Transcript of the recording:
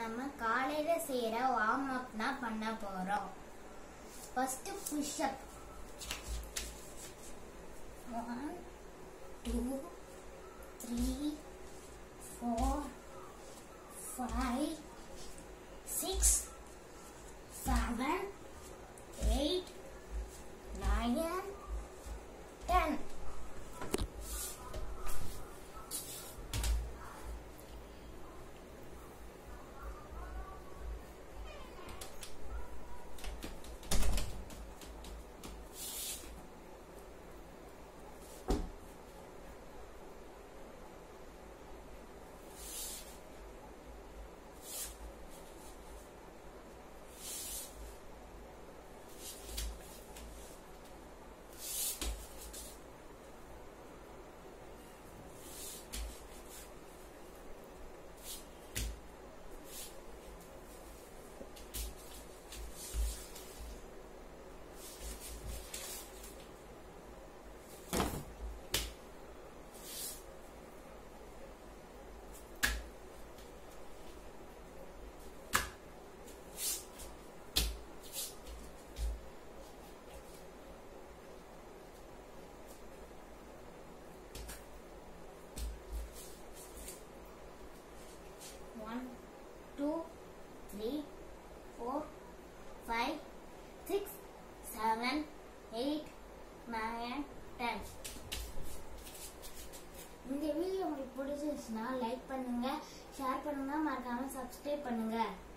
நம்ம காலையில செய்யற வார்ம் அப் தான் பண்ண போறோம் first push up one two three four five six seven eight nine ten One, two, three, four, five, six, seven, eight, nine, ten. இந்த video உங்களுக்கு பிடிச்சிருச்சுன்னா லைக் பண்ணுங்க ஷேர் பண்ணுங்க மறக்காம சப்ஸ்கிரைப் பண்ணுங்க